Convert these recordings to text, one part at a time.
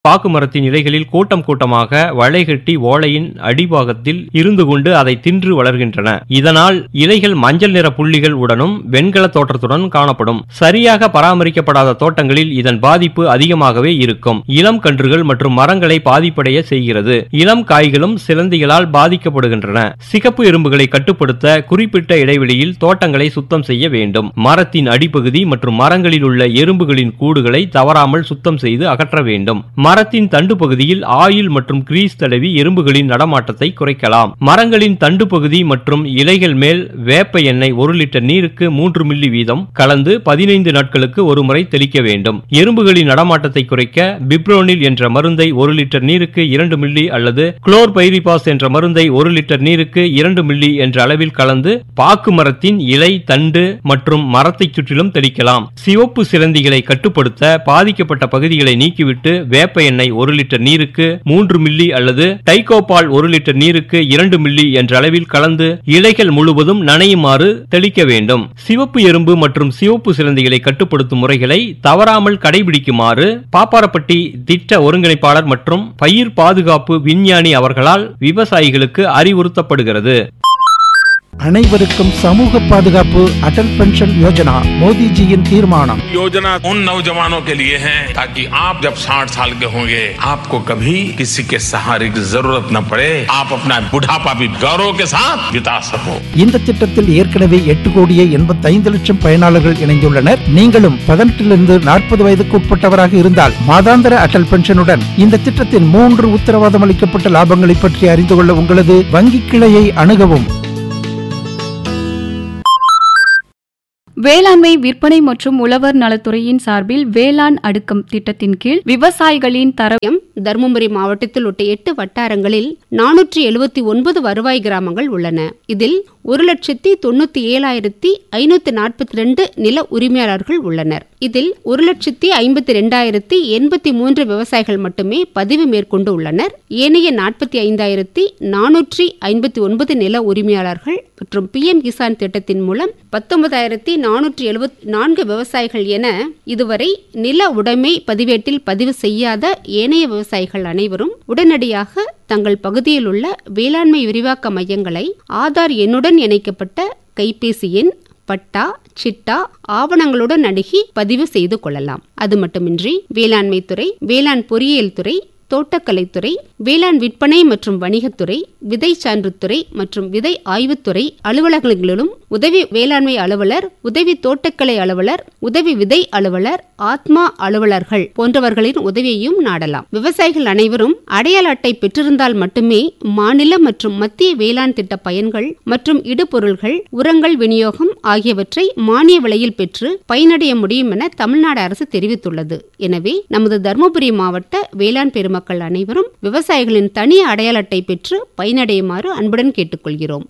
பாக்கு மரத்தின் இலைகளில் கூட்டம் கூட்டமாக வளைகட்டி ஓலையின் அடிபாகத்தில் இருந்து கொண்டு அதை தின்று வளர்கின்றன இதனால் இலைகள் மஞ்சள் நிற புள்ளிகள் உடனும் வெண்கல தோற்றத்துடன் காணப்படும் சரியாக பராமரிக்கப்படாத தோட்டங்களில் இதன் பாதிப்பு அதிகமாகவே இருக்கும் இளம் கன்றுகள் மற்றும் மரங்களை பாதிப்படைய செய்கிறது இளம் காய்களும் சிலந்திகளால் பாதிக்கப்படுகின்றன சிகப்பு எறும்புகளை கட்டுப்படுத்த குறிப்பிட்ட இடைவெளியில் தோட்டங்களை சுத்தம் செய்ய வேண்டும் மரத்தின் அடிப்பகுதி மற்றும் மரங்களில் உள்ள எறும்புகளின் கூடுகளை தவறாமல் சுத்தம் செய்து அகற்ற வேண்டும் மரத்தின் தண்டு பகுதியில் ஆயில் மற்றும் கிரீஸ் தடவி எறும்புகளின் நடமாட்டத்தை குறைக்கலாம் மரங்களின் தண்டு பகுதி மற்றும் இலைகள் மேல் வேப்ப எண்ணெய் ஒரு லிட்டர் நீருக்கு மூன்று மில்லி வீதம் கலந்து பதினைந்து நாட்களுக்கு ஒரு முறை தெளிக்க வேண்டும் எறும்புகளின் நடமாட்டத்தை குறைக்க பிப்ரோனில் என்ற மருந்தை ஒரு லிட்டர் நீருக்கு இரண்டு மில்லி அல்லது குளோர் பைரிபாஸ் என்ற மருந்தை ஒரு லிட்டர் நீருக்கு இரண்டு மில்லி என்ற அளவில் கலந்து பாக்கு மரத்தின் இலை தண்டு மற்றும் மரத்தை சுற்றிலும் தெளிக்கலாம் சிவப்பு சிலந்திகளை கட்டுப்படுத்த பாதிக்கப்பட்ட பகுதிகளை நீக்கிவிட்டு வேப்ப எண்ணெய் ஒரு லிட்டர் நீருக்கு மூன்று மில்லி அல்லது டைகோபால் ஒரு லிட்டர் நீருக்கு இரண்டு மில்லி என்ற அளவில் கலந்து இலைகள் முழுவதும் நனையுமாறு தெளிக்க வேண்டும் சிவப்பு எறும்பு மற்றும் சிவப்பு சிலந்திகளை கட்டுப்படுத்தும் முறைகளை தவறாமல் கடைபிடிக்குமாறு பாப்பாரப்பட்டி திட்ட ஒருங்கிணைப்பாளர் மற்றும் பயிர் பாதுகாப்பு விஞ்ஞானி அவர்களால் விவசாயிகளுக்கு அறிவுறுத்தப்படுகிறது அனைவருக்கும் சமூக பாதுகாப்பு அடல் பென்ஷன் யோஜனா மோடிஜியின் தீர்மானம் योजना उन नौजवानों के लिए है ताकि आप जब 60 साल के होंगे आपको कभी किसी के सहारे की जरूरत न पड़े आप अपना बुढ़ापा भी गौरव के साथ बिता सको இந்த திட்டத்தில் ஏற்கனவே எட்டு கோடியே எண்பத்தி ஐந்து லட்சம் பயனாளர்கள் இணைந்துள்ளனர் நீங்களும் பதினெட்டிலிருந்து நாற்பது வயதுக்கு உட்பட்டவராக இருந்தால் மாதாந்திர அடல் பென்ஷனுடன் இந்த திட்டத்தின் மூன்று உத்தரவாதம் அளிக்கப்பட்ட லாபங்களை பற்றி அறிந்து கொள்ள உங்களது வங்கி கிளையை அணுகவும் வேளாண்மை விற்பனை மற்றும் உழவர் நலத்துறையின் சார்பில் வேளாண் அடுக்கம் திட்டத்தின் கீழ் விவசாயிகளின் தர எம் தருமபுரி மாவட்டத்தில் உள்ள எட்டு வட்டாரங்களில் நானூற்றி எழுபத்தி ஒன்பது வருவாய் கிராமங்கள் உள்ளன இதில் ஒரு லட்சத்தி தொண்ணூத்தி ஏழாயிரத்தி ஐநூத்தி நாற்பத்தி ரெண்டு நில உரிமையாளர்கள் உள்ளனர் இதில் ஒரு லட்சத்தி ஐம்பத்தி ரெண்டாயிரத்தி எண்பத்தி மூன்று விவசாயிகள் மட்டுமே பதிவு மேற்கொண்டு உள்ளனர் ஏனைய நாற்பத்தி ஐந்தாயிரத்தி நானூற்றி ஐம்பத்தி ஒன்பது நில உரிமையாளர்கள் மற்றும் பி எம் கிசான் திட்டத்தின் மூலம் பத்தொன்பதாயிரத்தி நானூற்றி எழுபத்தி நான்கு விவசாயிகள் என இதுவரை நில உடைமை பதிவேட்டில் பதிவு செய்யாத ஏனைய விவசாயிகள் அனைவரும் உடனடியாக தங்கள் பகுதியில் உள்ள வேளாண்மை விரிவாக்க மையங்களை ஆதார் எண்ணுடன் இணைக்கப்பட்ட கைபேசி எண் பட்டா சிட்டா ஆவணங்களுடன் அணுகி பதிவு செய்து கொள்ளலாம் அது மட்டுமின்றி வேளாண்மை துறை வேளாண் பொறியியல் துறை தோட்டக்கலைத்துறை வேளாண் விற்பனை மற்றும் வணிகத்துறை விதை சான்றுத்துறை மற்றும் விதை ஆய்வுத்துறை அலுவலகங்களிலும் உதவி வேளாண்மை அலுவலர் உதவி தோட்டக்கலை அலுவலர் உதவி விதை அலுவலர் ஆத்மா அலுவலர்கள் போன்றவர்களின் உதவியையும் நாடலாம் விவசாயிகள் அனைவரும் அடையாள அட்டை பெற்றிருந்தால் மட்டுமே மாநில மற்றும் மத்திய வேளாண் திட்ட பயன்கள் மற்றும் இடுபொருள்கள் உரங்கள் விநியோகம் ஆகியவற்றை மானிய விலையில் பெற்று பயனடைய முடியும் என தமிழ்நாடு அரசு தெரிவித்துள்ளது எனவே நமது தருமபுரி மாவட்ட வேளாண் பெருமக்கள் அனைவரும் விவசாயிகளின் தனி அடையாள அட்டை பெற்று பயனடையுமாறு அன்புடன் கேட்டுக்கொள்கிறோம்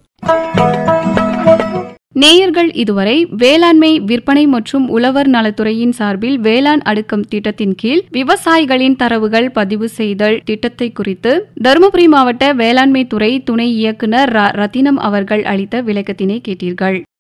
நேயர்கள் இதுவரை வேளாண்மை விற்பனை மற்றும் உழவர் நலத்துறையின் சார்பில் வேளாண் அடுக்கம் திட்டத்தின் கீழ் விவசாயிகளின் தரவுகள் பதிவு செய்தல் திட்டத்தை குறித்து தருமபுரி மாவட்ட வேளாண்மை துறை துணை இயக்குநர் ர- ரத்தினம் அவர்கள் அளித்த விளக்கத்தினை கேட்டீர்கள்